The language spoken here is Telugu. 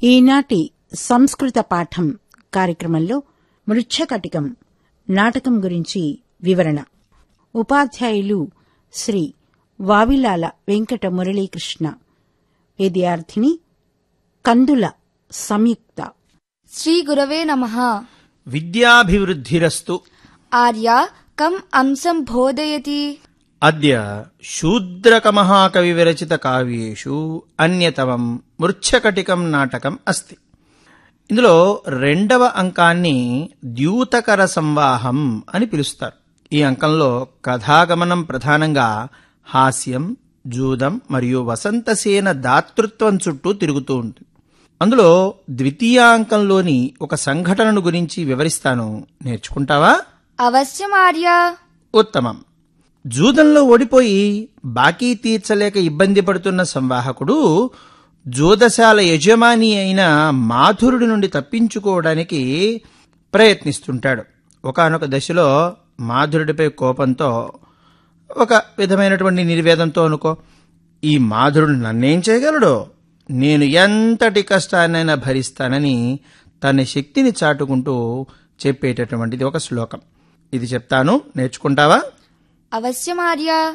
ఈనాటి సంస్కృత పాఠం కార్యక్రమంలో మృచ్ఛకటికం నాటకం గురించి వివరణ ఉపాధ్యాయులు శ్రీ వావిలాల వెంకట మురళీకృష్ణ విద్యార్థిని కందుల సంయుక్త శ్రీగురవే నమ విద్యాభివృద్ధిరస్తు ఆర్య కం అంశం బోధయతి అద్య శూద్రకమహాకవి విరచిత కావ్యేషు అన్యతమం మృచ్ఛకటికం నాటకం అస్తి ఇందులో రెండవ అంకాన్ని ద్యూతకర సంవాహం అని పిలుస్తారు ఈ అంకంలో కథాగమనం ప్రధానంగా హాస్యం జూదం మరియు వసంతసేన దాతృత్వం చుట్టూ తిరుగుతూ ఉంటుంది అందులో ద్వితీయాంకంలోని ఒక సంఘటనను గురించి వివరిస్తాను నేర్చుకుంటావా అవశ్యం ఆర్య ఉత్తమం జూదంలో ఓడిపోయి బాకీ తీర్చలేక ఇబ్బంది పడుతున్న సంవాహకుడు జూదశాల యజమాని అయిన మాధురుడి నుండి తప్పించుకోవడానికి ప్రయత్నిస్తుంటాడు ఒకానొక దశలో మాధురుడిపై కోపంతో ఒక విధమైనటువంటి నిర్వేదంతో అనుకో ఈ మాధురుడు నన్నేం చేయగలడో నేను ఎంతటి కష్టాన్నైనా భరిస్తానని తన శక్తిని చాటుకుంటూ చెప్పేటటువంటిది ఒక శ్లోకం ఇది చెప్తాను నేర్చుకుంటావా అవశ్యం ఆర్య